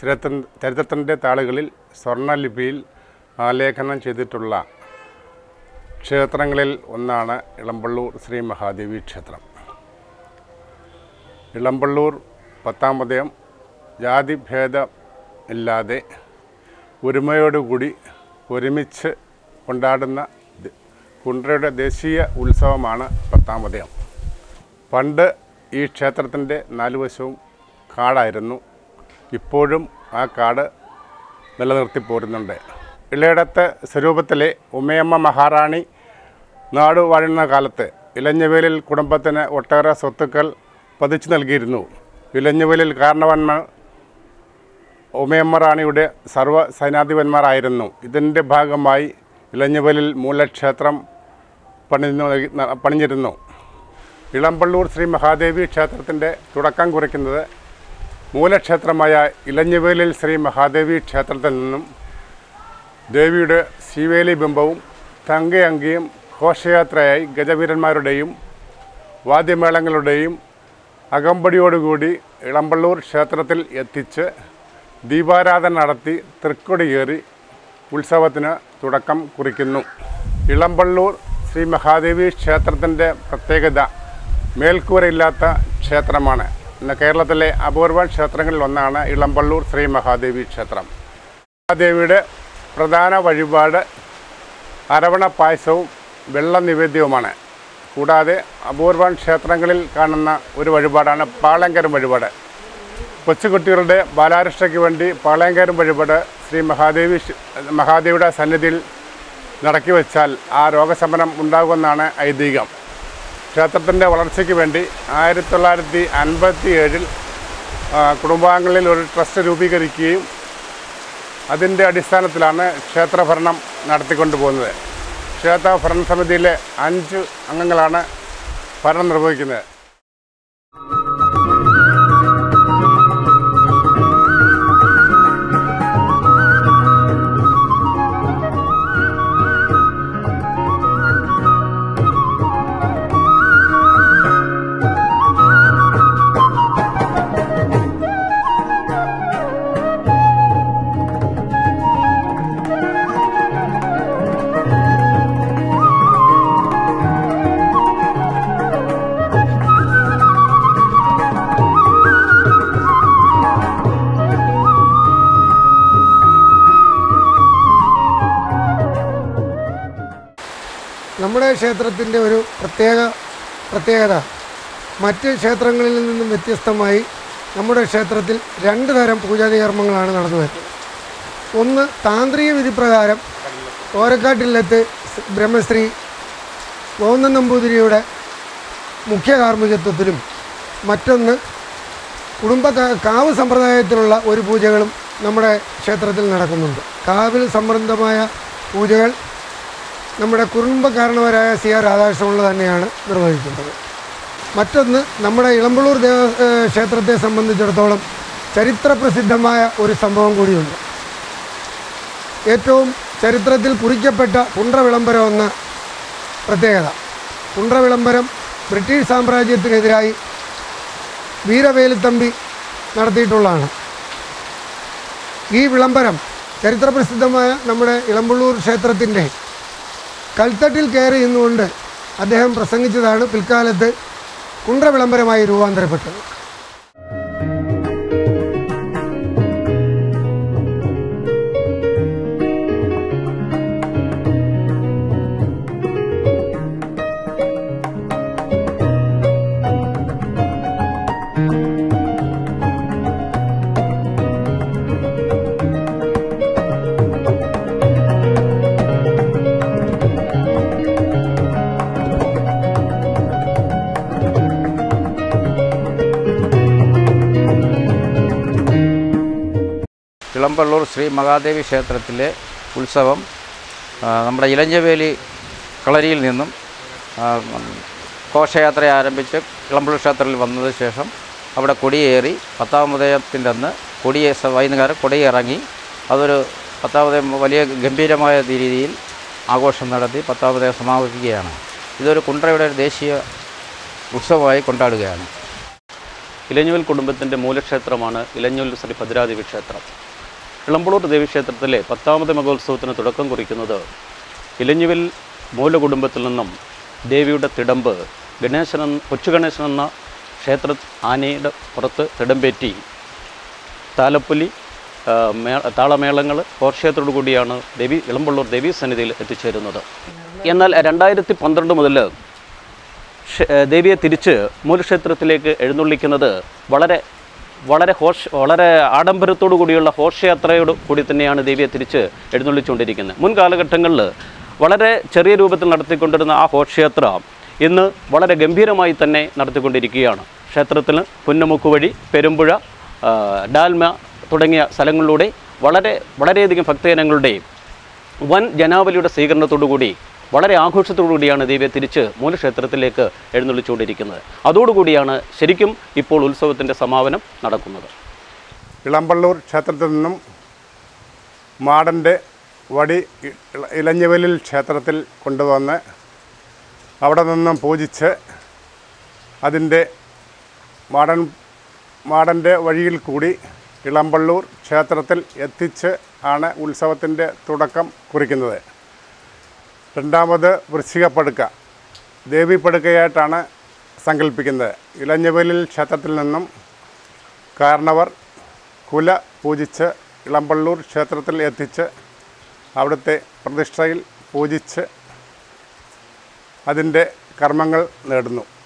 ചരിത്ര ചരിത്രത്തിൻ്റെ താളുകളിൽ സ്വർണ്ണലിപിയിൽ ആലേഖനം ചെയ്തിട്ടുള്ള ക്ഷേത്രങ്ങളിൽ ഒന്നാണ് ഇളമ്പള്ളൂർ ശ്രീ മഹാദേവി ക്ഷേത്രം ഇളമ്പള്ളൂർ പത്താമതയം ജാതിഭേദം ഇല്ലാതെ ഒരുമയോടുകൂടി ഒരുമിച്ച് കൊണ്ടാടുന്ന ദ- കുണ്ട്രയുടെ ദേശീയ ഉത്സവമാണ് പത്താമതയം പണ്ട് ഈ ക്ഷേത്രത്തിൻ്റെ നാലുവശവും കാടായിരുന്നു ഇപ്പോഴും ആ കാട് നിലനിർത്തി പോരുന്നുണ്ട് ഇളയിടത്ത് സ്വരൂപത്തിലെ ഉമയമ്മ മഹാറാണി നാട് വാഴുന്ന കാലത്ത് ഇലഞ്ഞുവേലിൽ കുടുംബത്തിന് ഒട്ടേറെ സ്വത്തുക്കൾ പതിച്ചു നൽകിയിരുന്നു ഇലഞ്ഞുവേലിൽ കാരണവന്മാർ ഉമയമ്മ റാണിയുടെ സർവ്വ സൈനാധിപന്മാരായിരുന്നു ഇതിൻ്റെ ഭാഗമായി ഇലഞ്ഞുവലിൽ മൂലക്ഷേത്രം പണിഞ്ഞു പണിഞ്ഞിരുന്നു ഇളമ്പള്ളൂർ ശ്രീ മഹാദേവി ക്ഷേത്രത്തിൻ്റെ തുടക്കം കുറിക്കുന്നത് മൂലക്ഷേത്രമായ ഇലഞ്ഞുവേലിൽ ശ്രീ മഹാദേവി ക്ഷേത്രത്തിൽ നിന്നും ദേവിയുടെ ശിവേലി ബിംബവും തങ്കയങ്കിയും ഘോഷയാത്രയായി ഗജവീരന്മാരുടെയും വാദ്യമേളങ്ങളുടെയും അകമ്പടിയോടുകൂടി ഇളമ്പള്ളൂർ ക്ഷേത്രത്തിൽ എത്തിച്ച് ദീപാരാധന നടത്തി തൃക്കൊടിയേറി ഉത്സവത്തിന് തുടക്കം കുറിക്കുന്നു ഇളമ്പള്ളൂർ ശ്രീ മഹാദേവി ക്ഷേത്രത്തിൻ്റെ പ്രത്യേകത മേൽക്കൂരയില്ലാത്ത ക്ഷേത്രമാണ് ഇന്ന് കേരളത്തിലെ അപൂർവ ക്ഷേത്രങ്ങളിൽ ഒന്നാണ് ഇളമ്പള്ളൂർ ശ്രീ മഹാദേവി ക്ഷേത്രം മഹാദേവിയുടെ പ്രധാന വഴിപാട് അരവണ പായസവും വെള്ള നിവേദ്യവുമാണ് കൂടാതെ അപൂർവ ക്ഷേത്രങ്ങളിൽ കാണുന്ന ഒരു വഴിപാടാണ് പാളങ്കരം വഴിപാട് കൊച്ചുകുട്ടികളുടെ ബാലാരിഷ്ടയ്ക്ക് വേണ്ടി പാളയങ്കരം വഴിപാട് ശ്രീ മഹാദേവി ക്ഷ- മഹാദേവിയുടെ സന്നിധിയിൽ നടക്കി വെച്ചാൽ ആ രോഗശമനം ഉണ്ടാകുമെന്നാണ് ഐതിഹ്യം ക്ഷേത്രത്തിൻ്റെ വളർച്ചയ്ക്ക് വേണ്ടി ആയിരത്തി തൊള്ളായിരത്തി അൻപത്തി ഏഴിൽ കുടുംബാംഗങ്ങളിൽ ഒരു ട്രസ്റ്റ് രൂപീകരിക്കുകയും അതിൻ്റെ അടിസ്ഥാനത്തിലാണ് ക്ഷേത്രഭരണം നടത്തിക്കൊണ്ടു പോകുന്നത് ക്ഷേത്ര ഭരണസമിതിയിലെ അഞ്ച് അംഗങ്ങളാണ് ഭരണം നിർവഹിക്കുന്നത് നമ്മുടെ ക്ഷേത്രത്തിൻ്റെ ഒരു പ്രത്യേക പ്രത്യേകത മറ്റ് ക്ഷേത്രങ്ങളിൽ നിന്നും വ്യത്യസ്തമായി നമ്മുടെ ക്ഷേത്രത്തിൽ രണ്ട് തരം പൂജാതി കർമ്മങ്ങളാണ് നടന്നു വരുന്നത് ഒന്ന് താന്ത്രിക വിധിപ്രകാരം ഓരക്കാട്ടില്ലത്ത് സ് ബ്രഹ്മശ്രീ ഗോവിന്ദൻ നമ്പൂതിരിയുടെ മുഖ്യ കാർമ്മികത്വത്തിലും മറ്റൊന്ന് കുടുംബ കാ- കാവ് സമ്പ്രദായത്തിലുള്ള ഒരു പൂജകളും നമ്മുടെ ക്ഷേത്രത്തിൽ നടക്കുന്നുണ്ട് കാവിൽ സംബന്ധമായ പൂജകൾ നമ്മുടെ കുടുംബക്കാരണവരായ സി ആർ രാധാകൃഷ്ണപിള്ള തന്നെയാണ് നിർവഹിക്കുന്നത് മറ്റൊന്ന് നമ്മുടെ ഇളമ്പള്ളൂർ ദേവ ഏഹ് ക്ഷേത്രത്തെ സംബന്ധിച്ചിടത്തോളം ചരിത്രപ്രസിദ്ധമായ ഒരു സംഭവം കൂടിയുണ്ട് ഏറ്റവും ചരിത്രത്തിൽ കുറിക്കപ്പെട്ട കുണ്ട്ര വിളംബരം എന്ന പ്രത്യേകത കുണ്ട്ര വിളംബരം ബ്രിട്ടീഷ് സാമ്രാജ്യത്തിനെതിരായി വീരവേലുത്തമ്പി നടത്തിയിട്ടുള്ളതാണ് ഈ വിളംബരം ചരിത്രപ്രസിദ്ധമായ നമ്മുടെ ഇളമ്പള്ളൂർ ക്ഷേത്രത്തിൻ്റെ കൽത്തട്ടിൽ കയറി നിന്നുകൊണ്ട് അദ്ദേഹം പ്രസംഗിച്ചതാണ് പിൽക്കാലത്ത് കുണ്ട്ര വിളംബരമായി രൂപാന്തരപ്പെട്ടത് ഇളമ്പള്ളൂർ ശ്രീ മഹാദേവി ക്ഷേത്രത്തിലെ ഉത്സവം ആ, നമ്മുടെ ഇലഞ്ഞവേലി കളരിയിൽ നിന്നും ആ, ഘോഷയാത്ര ആരംഭിച്ച് ഇളമ്പള്ളൂർ ക്ഷേത്രത്തിൽ വന്നതിന് ശേഷം അവിടെ കൊടിയേറി പത്താമതയത്തിൻ്റെ അന്ന് കൊടിയെ സ- വൈകുന്നേരം കൊടിയിറങ്ങി അതൊരു പത്താമതയം വലിയ ഗംഭീരമായ രീതിയിൽ ആഘോഷം നടത്തി പത്താമതയം സമാപിക്കുകയാണ് ഇതൊരു കുണ്ട്രയുടെ ഒരു ദേശീയ ഉത്സവമായി കൊണ്ടാടുകയാണ് ഇലഞ്ഞുവൽ കുടുംബത്തിൻ്റെ മൂലക്ഷേത്രമാണ് ഇലഞ്ഞുവൽ ശ്രീ ഭദ്രാദേവി ക്ഷേത്രം ഇളമ്പളൂർ ദേവീക്ഷേത്രത്തിലെ പത്താമത് മഹോത്സവത്തിന് തുടക്കം കുറിക്കുന്നത് ഇലഞ്ഞുവൽ മൂലകുടുംബത്തിൽ നിന്നും ദേവിയുടെ തിടമ്പ് ഗണേശൻ എന്ന കൊച്ചു ഗണേശൻ എന്ന ക്ഷേത്ര ആനയുടെ പുറത്ത് തിടമ്പേറ്റി താലപ്പൊലി ആ, മേ താളമേളങ്ങൾ ഘോഷയത്തോടു കൂടിയാണ് ദേവി ഇളമ്പള്ളൂർ ദേവീ സന്നിധിയിൽ എത്തിച്ചേരുന്നത് എന്നാൽ രണ്ടായിരത്തി പന്ത്രണ്ട് മുതൽ ക്ഷ- ഏ, ദേവിയെ തിരിച്ച് മൂലക്ഷേത്രത്തിലേക്ക് എഴുന്നള്ളിക്കുന്നത് വളരെ വളരെ ഹോഷ് വളരെ ആഡംബരത്തോടു കൂടിയുള്ള ഘോഷയാത്രയോട് കൂടി തന്നെയാണ് ദേവിയെ തിരിച്ച് എഴുന്നള്ളിച്ചുകൊണ്ടിരിക്കുന്നത് മുൻ കാലഘട്ടങ്ങളിൽ വളരെ ചെറിയ രൂപത്തിൽ നടത്തിക്കൊണ്ടിരുന്ന ആ ഘോഷയാത്ര ഇന്ന് വളരെ ഗംഭീരമായി തന്നെ നടത്തിക്കൊണ്ടിരിക്കുകയാണ് ക്ഷേത്രത്തിൽ പുന്നമുക്ക് വഴി പെരുമ്പുഴ ആ, ഡാൽമ തുടങ്ങിയ സ്ഥലങ്ങളിലൂടെ വളരെ വളരെയധികം ഭക്തജനങ്ങളുടെ വൻ ജനാവലിയുടെ സ്വീകരണത്തോടുകൂടി വളരെ ആഘോഷത്തോടുകൂടിയാണ് ദേവിയെ തിരിച്ച് മൂലക്ഷേത്രത്തിലേക്ക് എഴുന്നള്ളിച്ചുകൊണ്ടിരിക്കുന്നത് അതോടുകൂടിയാണ് ശരിക്കും ഇപ്പോൾ ഉത്സവത്തിൻ്റെ സമാപനം നടക്കുന്നത് ഇളമ്പള്ളൂർ ക്ഷേത്രത്തിൽ നിന്നും മാടൻ്റെ വടി ഇ- ഇള- ഇലഞ്ഞിവലിൽ ക്ഷേത്രത്തിൽ കൊണ്ടുവന്ന് അവിടെ നിന്നും പൂജിച്ച് അതിൻ്റെ മാടൻ മാടൻ്റെ വഴിയിൽ കൂടി ഇളമ്പള്ളൂർ ക്ഷേത്രത്തിൽ എത്തിച്ച് ആണ് ഉത്സവത്തിൻ്റെ തുടക്കം കുറിക്കുന്നത് രണ്ടാമത് വൃശ്ചികപ്പടുക്ക ദേവിപ്പടുക്കയായിട്ടാണ് സങ്കല്പിക്കുന്നത് ഇലഞ്ഞിവലിൽ ക്ഷേത്രത്തിൽ നിന്നും കാരണവർ കുല പൂജിച്ച് ഇളമ്പള്ളൂർ ക്ഷേത്രത്തിൽ എത്തിച്ച് അവിടുത്തെ പ്രതിഷ്ഠയിൽ പൂജിച്ച് അതിൻ്റെ കർമ്മങ്ങൾ നേടുന്നു